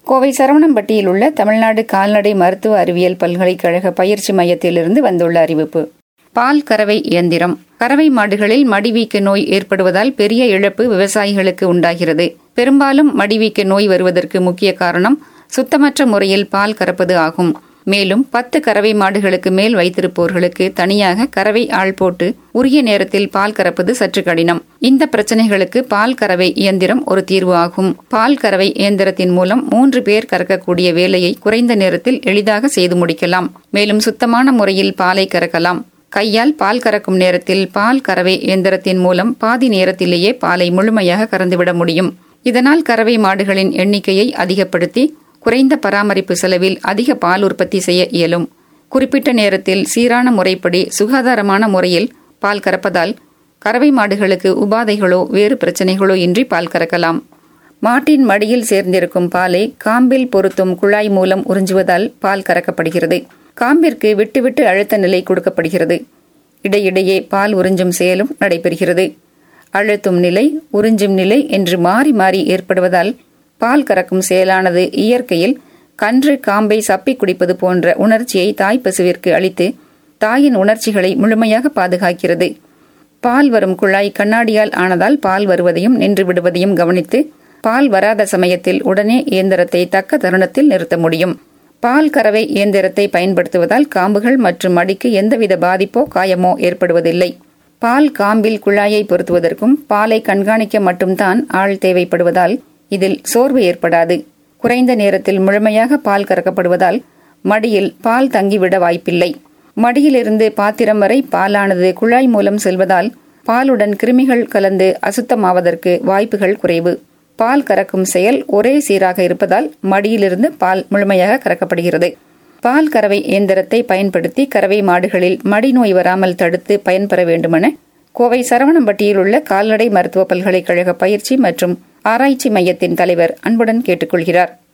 கோவை சரவணம்பட்டியில் உள்ள தமிழ்நாடு கால்நடை மருத்துவ அறிவியல் பல்கலைக்கழக பயிற்சி மையத்திலிருந்து வந்துள்ள அறிவிப்பு பால் கறவை இயந்திரம் கறவை மாடுகளில் மடிவீக்க நோய் ஏற்படுவதால் பெரிய இழப்பு விவசாயிகளுக்கு உண்டாகிறது பெரும்பாலும் மடிவீக்க நோய் வருவதற்கு முக்கிய காரணம் சுத்தமற்ற முறையில் பால் கறப்பது ஆகும் மேலும் பத்து கறவை மாடுகளுக்கு மேல் வைத்திருப்போர்களுக்கு தனியாக கறவை ஆள் போட்டு உரிய நேரத்தில் பால் கறப்பது சற்று கடினம் இந்த பிரச்சனைகளுக்கு பால் கறவை இயந்திரம் ஒரு தீர்வு ஆகும் பால் கறவை இயந்திரத்தின் மூலம் மூன்று பேர் கறக்கக்கூடிய வேலையை குறைந்த நேரத்தில் எளிதாக செய்து முடிக்கலாம் மேலும் சுத்தமான முறையில் பாலை கறக்கலாம் கையால் பால் கறக்கும் நேரத்தில் பால் கறவை இயந்திரத்தின் மூலம் பாதி நேரத்திலேயே பாலை முழுமையாக கறந்துவிட முடியும் இதனால் கறவை மாடுகளின் எண்ணிக்கையை அதிகப்படுத்தி குறைந்த பராமரிப்பு செலவில் அதிக பால் உற்பத்தி செய்ய இயலும் குறிப்பிட்ட நேரத்தில் சீரான முறைப்படி சுகாதாரமான முறையில் பால் கறப்பதால் கறவை மாடுகளுக்கு உபாதைகளோ வேறு பிரச்சனைகளோ இன்றி பால் கறக்கலாம் மாட்டின் மடியில் சேர்ந்திருக்கும் பாலை காம்பில் பொருத்தும் குழாய் மூலம் உறிஞ்சுவதால் பால் கறக்கப்படுகிறது காம்பிற்கு விட்டுவிட்டு அழுத்த நிலை கொடுக்கப்படுகிறது இடையிடையே பால் உறிஞ்சும் செயலும் நடைபெறுகிறது அழுத்தும் நிலை உறிஞ்சும் நிலை என்று மாறி மாறி ஏற்படுவதால் பால் கறக்கும் செயலானது இயற்கையில் கன்று காம்பை சப்பி குடிப்பது போன்ற உணர்ச்சியை தாய் பசுவிற்கு அளித்து தாயின் உணர்ச்சிகளை முழுமையாக பாதுகாக்கிறது பால் வரும் குழாய் கண்ணாடியால் ஆனதால் பால் வருவதையும் நின்று விடுவதையும் கவனித்து பால் வராத சமயத்தில் உடனே இயந்திரத்தை தக்க தருணத்தில் நிறுத்த முடியும் பால் கறவை இயந்திரத்தை பயன்படுத்துவதால் காம்புகள் மற்றும் மடிக்கு எந்தவித பாதிப்போ காயமோ ஏற்படுவதில்லை பால் காம்பில் குழாயை பொருத்துவதற்கும் பாலை கண்காணிக்க மட்டும்தான் ஆள் தேவைப்படுவதால் இதில் சோர்வு ஏற்படாது குறைந்த நேரத்தில் முழுமையாக பால் கறக்கப்படுவதால் மடியில் பால் தங்கிவிட வாய்ப்பில்லை மடியிலிருந்து பாத்திரம் வரை பாலானது குழாய் மூலம் செல்வதால் பாலுடன் கிருமிகள் கலந்து அசுத்தமாவதற்கு வாய்ப்புகள் குறைவு பால் கறக்கும் செயல் ஒரே சீராக இருப்பதால் மடியிலிருந்து பால் முழுமையாக கறக்கப்படுகிறது பால் கறவை இயந்திரத்தை பயன்படுத்தி கறவை மாடுகளில் மடிநோய் வராமல் தடுத்து பயன்பெற வேண்டுமென கோவை சரவணம்பட்டியில் உள்ள கால்நடை மருத்துவ பல்கலைக்கழக பயிற்சி மற்றும் ஆராய்ச்சி மையத்தின் தலைவர் அன்புடன் கேட்டுக்கொள்கிறார்